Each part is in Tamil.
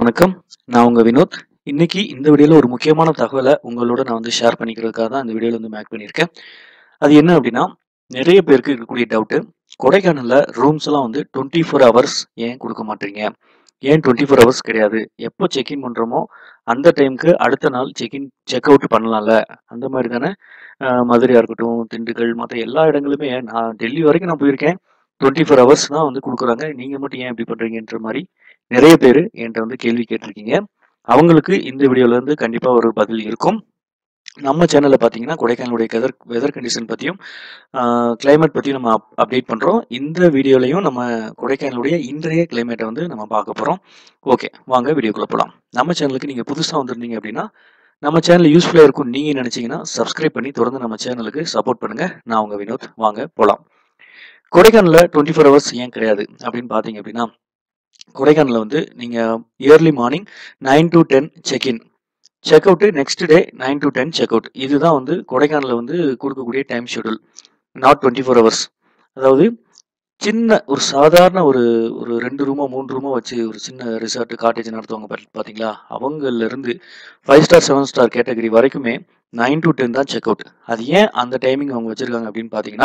வணக்கம். நான் உங்க வினோத். இன்னைக்கு இந்த வீடியோல ஒரு முக்கியமான தகவல உங்களோட நான் வந்து ஷேர் பண்ணிக்கிறதுக்காக தான் இந்த வீடியோல வந்து மேக் பண்ணியிருக்கேன். அது என்ன அப்டின்னா, நெறைய பேருக்கு இருக்கக்கூடிய டவுட்டு, கொடைக்கானல்ல ரூம்ஸ்லாம் வந்து 24 ஹவர்ஸ் ஏன் குடுக்க மாட்றீங்க? ஏன் 24 ஹவர்ஸ் கிடையாது? எப்போ செக் இன் பண்றோமோ, அந்த டைம்க்கு அடுத்த நாள் செக் இன் செக் அவுட் பண்ணலாம்ல. அந்த மாரி தானே அ மதுரையா இருக்கட்டும், திண்டுக்கல் மத்த எல்லா இடங்களுமே நான் டெல்லி வரைக்கும் நான் போயிருக்கேன். 24 ஹவர்ஸ் தான் வந்து குடுக்குறாங்க. நீங்க மட்டும் ஏன் இப்டி பண்றீங்கன்ற மாரி நெறைய பேரு என்ட்ட வந்து கேள்வி கேட்டிருக்கீங்க. அவங்களுக்கு இந்த வீடியோல இருந்து கண்டிப்பா ஒரு பதில் இருக்கும். நம்ம சேனல்ல பார்த்தீங்கன்னா, கொடைக்கானலுடைய கெதர் வெதர் கண்டிஷன் பத்தியும், அ கிளைமேட் பத்தியும் நம்ம அப் அப்டேட் பண்றோம். இந்த வீடியோலயும் நம்ம கொடைக்கானலுடைய இன்றைய கிளைமேட்ட வந்து நம்ம பார்க்க போறோம். ஓகே. வாங்க வீடியோக்குள்ள போலாம். நம்ம சேனலுக்கு நீங்க புதுசா வந்திருந்தீங்க அப்டின்னா, நம்ம சேனல் யூஸ்ஃபுல்லா இருக்கும்னு நீங்க நெனச்சீங்கன்னா, சப்ஸ்கிரைப் பண்ணி தொடர்ந்து நம்ம சேனலுக்கு சப்போர்ட் பண்ணுங்க. நான் உங்க வினோத். வாங்க போலாம். கொடைக்கானல்ல 24 ஹவர்ஸ் ஏன் கிடையாது? அப்டின்னு பார்த்தீங்க அப்டின்னா, கொடைக்கானல்ல வந்து நீங்க early morning 9 to 10 check in. Check out next day 9 to 10 check out. இதுதான் வந்து கொடைக்கானல்ல வந்து குடுக்கக்கூடிய டைம் ஷெட்யூல். Not 24 hours. அதாவது சின்ன ஒரு சாதாரண ஒரு ஒரு 2 ரூமோ, 3 ரூமோ வச்சு ஒரு சின்ன ரிசார்ட், காட்டேஜ் நடத்துவாங்க பாத் பார்த்தீங்களா? அவங்கலருந்து 5 ஸ்டார், 7 ஸ்டார் கேட்டகரி வரைக்குமே 9 டூ 10 தான் செக் அவுட். அது ஏன் அந்த டைமிங் அவங்க வச்சிருக்காங்க அப்டின்னு பார்த்தீங்கன்னா,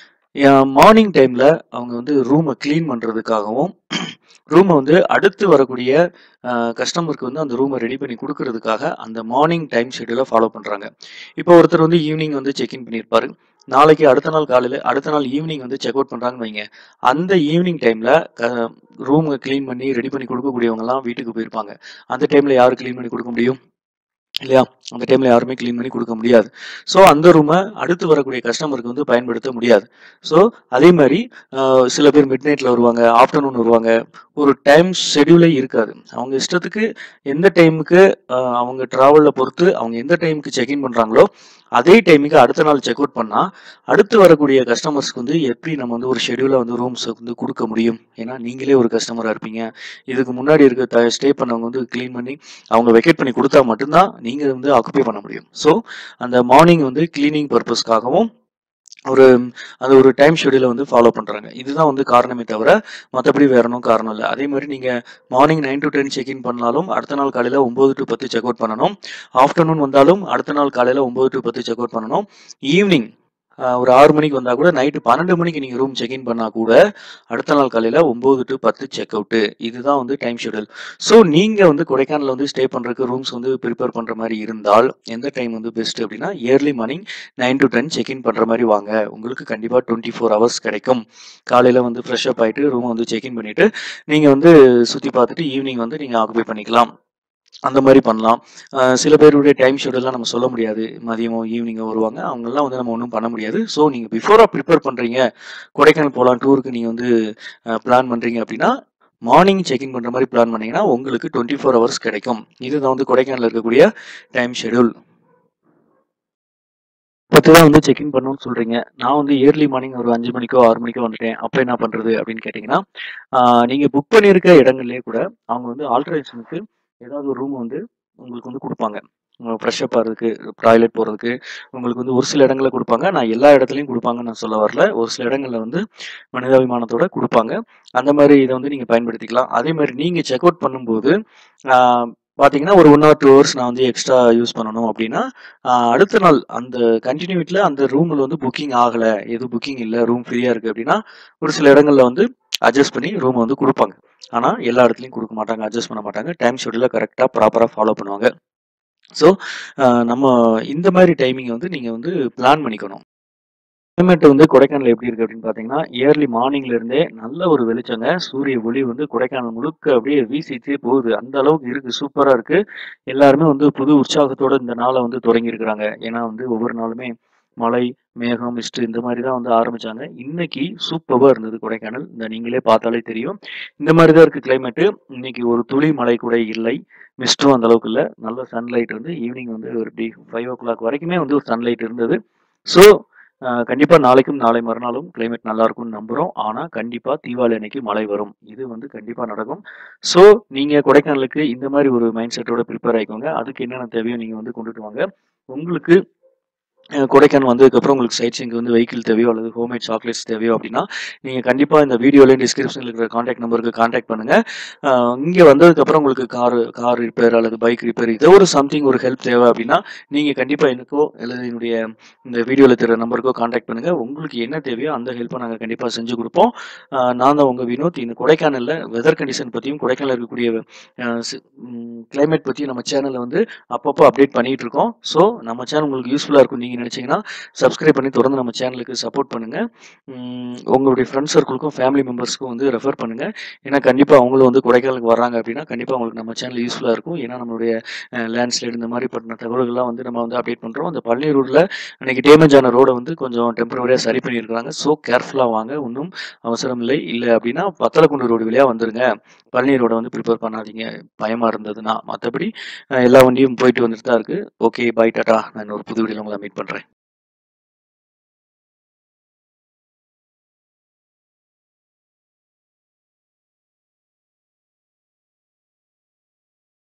ய மார்னிங் டைம்ல அவங்க வந்து ரூம கிளீன் பண்றதுக்காகவும், ரூம வந்து அடுத்து வரக்கூடிய அ கஸ்டமருக்கு வந்து அந்த ரூம ரெடி பண்ணி குடுக்குறதுக்காக அந்த மார்னிங் டைம் ஷெட்யூல ஃபாலோ பண்றாங்க. இப்போ ஒருத்தர் வந்து ஈவ்னிங் வந்து செக் இன் பண்ணியிருப்பாரு. நாளைக்கு அடுத்த நாள் காலையில அடுத்த நாள் ஈவ்னிங் வந்து செக் அவுட் பண்றாங்கன்னு வைங்க. அந்த ஈவ்னிங் டைம்ல க ரூம கிளீன் பண்ணி ரெடி பண்ணி குடுக்கக்கூடியவங்கலாம் வீட்டுக்கு போயிருப்பாங்க. அந்த டைம்ல யாரு கிளீன் பண்ணி குடுக்க முடியும்? இல்லையா? அந்த டைம்ல யாருமே கிளீன் பண்ணி குடுக்க முடியாது. ஸோ அந்த ரூம அடுத்து வரக்கூடிய கஸ்டமருக்கு வந்து பயன்படுத்த முடியாது. ஸோ அதே மாரி அ சில பேர் மிட் நைட்ல வருவாங்க, ஆஃப்டர்நூன் வருவாங்க. ஒரு டைம் ஷெட்யூலே இருக்காது. அவங்க இஷ்டத்துக்கு எந்த டைமுக்கு அ அவங்க டிராவல்ல பொறுத்து அவங்க எந்த டைமுக்கு செக் இன் பண்றாங்களோ, அதே டைமுக்கு அடுத்த நாள் செக் அவுட் பண்ணா, அடுத்து வரக்கூடிய கஸ்டமர்ஸ்க்கு வந்து எப்டி நம்ம வந்து ஒரு ஷெட்யூலா வந்து ரூம்ஸ வந்து குடுக்க முடியும்? ஏன்னா நீங்களே ஒரு கஸ்டமரா இருப்பீங்க. இதுக்கு முன்னாடி இருக்க த ஸ்டே பண்ணவங்க வந்து கிளீன் பண்ணி அவங்க வெக்கேட் பண்ணி குடுத்தா மட்டும் தான் நீங்க வந்து ஆக்குபை பண்ண முடியும். ஸோ அந்த மார்னிங் வந்து கிளீனிங் பர்ப்பஸ்க்காகவும் ஒரு அது ஒரு டைம் ஷெட்யூல வந்து ஃபாலோ பண்றாங்க. இதுதான் வந்து காரணமே தவிர, மத்தபடி வேற ஒண்ணும் காரணம் இல்ல. அதே மாரி நீங்க மார்னிங் 9 டூ 10 செக் இன் பண்ணாலும், அடுத்த நாள் காலையில 9 டூ 10 செக் அவுட் பண்ணணும். ஆஃப்டர்நூன் வந்தாலும் அடுத்த நாள் காலையில 9 டூ 10 செக் அவுட் பண்ணணும். ஈவ்னிங் அ ஒரு 6 மணிக்கு வந்தா கூட நைட் 12 மணிக்கு நீங்க ரூம் செக் இன் பண்ணா கூட, அடுத்த நாள் காலையில 9 டூ 10 செக் அவுட். இதுதான் வந்து டைம் ஷெட்யூல். ஸோ நீங்க வந்து கொடைக்கானல்ல வந்து ஸ்டே பண்றதுக்கு ரூம்ஸ் வந்து பிரிப்பேர் பண்ற மாரி இருந்தால், எந்த டைம் வந்து பெஸ்ட் அப்டின்னா, early morning 9 to 10 check in பண்ற மாரி வாங்க. உங்களுக்கு கண்டிப்பா 24 ஹவர்ஸ் கிடைக்கும். காலையில வந்து ஃப்ரெஷ் அப் ஆயிட்டு ரூம வந்து செக் இன் பண்ணிட்டு, நீங்க வந்து சுத்தி பார்த்துட்டு ஈவ்னிங் வந்து நீங்க ஆக்குபை பண்ணிக்கலாம். அந்த மாரி பண்ணலாம். அ சில பேருடைய டைம் ஷெட்யூல்லாம் நம்ம சொல்ல முடியாது. மதியமோ, ஈவ்னிங்கோ வருவாங்க. அவங்கலாம் வந்து நம்ம ஒண்ணும் பண்ண முடியாது. ஸோ நீங்க பிஃபோரா பிரிப்பேர் பண்றீங்க. கொடைக்கானல் போலாம் டூருக்கு நீங்க வந்து அ பிளான் பண்றீங்க அப்டின்னா, மார்னிங் செக் இன் பண்ற மாரி பிளான் பண்ணீங்கன்னா, உங்களுக்கு 24 ஹவர்ஸ் கிடைக்கும். இதுதான் வந்து கொடைக்கானல்ல இருக்கக்கூடிய டைம் ஷெட்யூல். 10 தான் வந்து செக் இன் பண்ணணும்னு சொல்றீங்க. நான் வந்து இயர்லி மார்னிங் ஒரு 5 மணிக்கோ, 6 மணிக்கோ வந்துட்டேன். அப்ப என்ன பண்றது? அப்டின்னு கேட்டீங்கன்னா, ஆ நீங்க புக் பண்ணியிருக்க இடங்கள்லயே கூட அவங்க வந்து ஆல்டரேஷனுக்கு ஏதாவது ஒரு ரூம் வந்து உங்களுக்கு வந்து குடுப்பாங்க. அ ஃப்ரெஷ் அப் ஆகுறதுக்கு, டாய்லெட் போறதுக்கு உங்களுக்கு வந்து ஒரு சில இடங்கள்ல குடுப்பாங்க. நான் எல்லா இடத்துலயும் குடுப்பாங்கன்னு நான் சொல்ல வரல. ஒரு சில இடங்கள்ல வந்து மனிதாபிமானத்தோட குடுப்பாங்க. அந்த மாரி இத வந்து நீங்க பயன்படுத்திக்கலாம். அதே மாரி நீங்க செக் அவுட் பண்ணும்போது, ஆ பார்த்தீங்கன்னா, ஒரு 1 ஆர் 2 ஹவர்ஸ் நான் வந்து எக்ஸ்ட்ரா யூஸ் பண்ணணும் அப்டின்னா, அ அடுத்த நாள் அந்த கன்டினியூட்டில அந்த ரூம்ல வந்து புக்கிங் ஆகல, எதுவும் புக்கிங் இல்ல, ரூம் ஃப்ரீயா இருக்கு அப்டின்னா, ஒரு சில இடங்கள்ல வந்து அட்ஜஸ்ட் பண்ணி ரூம் வந்து குடுப்பாங்க. ஆனா எல்லா இடத்துலயும் குடுக்க மாட்டாங்க. அட்ஜஸ்ட் பண்ண மாட்டாங்க. டைம் ஷெட்யூல கரெக்ட்டா ப்ராப்பரா ஃபாலோ பண்ணுவாங்க. ஸோ அ நம்ம இந்த மாரி டைமிங்க வந்து நீங்க வந்து பிளான் பண்ணிக்கணும். கிளைமேட் வந்து கொடைக்கானல்ல எப்டி இருக்கு அப்டின்னு பார்த்தீங்கன்னா, இயர்லி மார்னிங்ல இருந்தே நல்ல ஒரு வெளிச்சங்க. சூரிய ஒளி வந்து கொடைக்கானல் முழுக்க அப்டியே வீசிட்டே போகுது. அந்த அளவுக்கு இருக்கு. சூப்பரா இருக்கு. எல்லாருமே வந்து புது உற்சாகத்தோட இந்த நாள வந்து தொடங்கியிருக்கிறாங்க. ஏன்னா வந்து ஒவ்வொரு நாளுமே மழை, மேகம், மிஸ்ட் இந்த மாரி தான் வந்து ஆரம்பிச்சாங்க. இன்னைக்கு சூப்பர்பா இருந்தது கொடைக்கானல். இந்த நீங்களே பார்த்தாலே தெரியும். இந்த மாரி தான் இருக்கு கிளைமேட்டு. இன்னைக்கு ஒரு துளி மழை கூட இல்லை. மிஸ்ட்டும் அந்த அளவுக்கு இல்ல. நல்ல சன்லைட் வந்து ஈவ்னிங் வந்து ஒரு எப்டி 5:00 வரைக்குமே வந்து ஒரு சன்லைட் இருந்தது. ஸோ அ கண்டிப்பா நாளைக்கும், நாளை மறுநாளும் கிளைமேட் நல்லா இருக்கும்னு நம்புறோம். ஆனா கண்டிப்பா தீபாவளி அன்னைக்கு மழை வரும். இது வந்து கண்டிப்பா நடக்கும். ஸோ நீங்க கொடைக்கானலுக்கு இந்த மாரி ஒரு மைண்ட் செட்டோட பிரிப்பேர் ஆயிக்கோங்க. அதுக்கு என்னென்ன தேவையோ நீங்க வந்து கொண்டுட்டு வாங்க. உங்களுக்கு அ கொடைக்கானல் வந்ததுக்கப்புறம் உங்களுக்கு சைட் சீயிங்க்கு வந்து வெஹிக்கிள் தேவையோ அல்லது ஹோம்மேட் சாக்லேட்ஸ் தேவையோ அப்படின்னா, நீங்க கண்டிப்பா இந்த வீடியோலயும் டிஸ்கிரிப்ஷன்ல இருக்கிற கான்டாக்ட் நம்பருக்கு கான்டாக்ட் பண்ணுங்க. அ இங்க வந்ததுக்கப்புறம் உங்களுக்கு காரு கார் ரிப்பேர் அல்லது பைக் ரிப்பேர் ஏதோ ஒரு சம்திங் ஒரு ஹெல்ப் தேவை அப்படின்னா, நீங்க கண்டிப்பா எனக்கோ அல்லது என்னுடைய இந்த வீடியோல தெரிற நம்பருக்கோ கான்டாக்ட் பண்ணுங்க. உங்களுக்கு என்ன தேவையோ அந்த ஹெல்ப்ப நாங்க கண்டிப்பா செஞ்சு குடுப்போம். அ நான் தான் உங்க வினோத். இந்த கொடைக்கானல்ல வெதர் கண்டிஷன் பத்தியும், கொடைக்கானல்ல இருக்கக்கூடிய அ சி ம் கிளைமேட் பத்தியும் நம்ம சேனல்ல வந்து அப்பப்போ அப்டேட் பண்ணிட்டு இருக்கோம். ஸோ நம்ம சேனல் உங்களுக்கு யூஸ்ஃபுல்லா இருக்கும்னு நீங்க நினைச்சீங்கன்னா, சப்ஸ்கிரைப் பண்ணி தொடர்ந்து நம்ம சேனலுக்கு சப்போர்ட் பண்ணுங்க. ம் உங்களுடைய ஃப்ரெண்ட்ஸ் சர்க்கிள்க்கும், ஃபேமிலி மெம்பர்ஸ்க்கும் வந்து ரெஃபர் பண்ணுங்க. ஏன்னா கண்டிப்பா அவங்களும் வந்து கொடைக்கானலுக்கு வர்றாங்க அப்படின்னா, கண்டிப்பா அவங்களுக்கு நம்ம சேனல் யூஸ்ஃபுல்லா இருக்கும். ஏன்னா நம்மளுடைய அ லேண்ட்ஸ்லைடு இந்த மாரி பத்தின தகவல்கள்லாம் வந்து நம்ம வந்து அப்டேட் பண்றோம். அந்த பழனி ரோட்ல அன்னைக்கு டேமேஜ் ஆன ரோட வந்து கொஞ்சம் டெம்பரவரியா சரி பண்ணியிருக்காங்க. ஸோ கேர்ஃபுல்லா வாங்க. ஒண்ணும் அவசரம் இல்லை. இல்ல அப்படின்னா வத்தலக்குண்டு ரோடு வழியா வந்துருங்க. பழனி ரோட வந்து ப்ரிஃபர் பண்ணாதீங்க. பயமா இருந்ததுன்னா. மத்தபடி அ எல்லா வண்டியும் போயிட்டு வந்துட்டு தான் இருக்கு. ஓகே. பாய். டாடா. நான் இன்னொரு புது வீடியோல உங்கள மீட் பண்றேன்.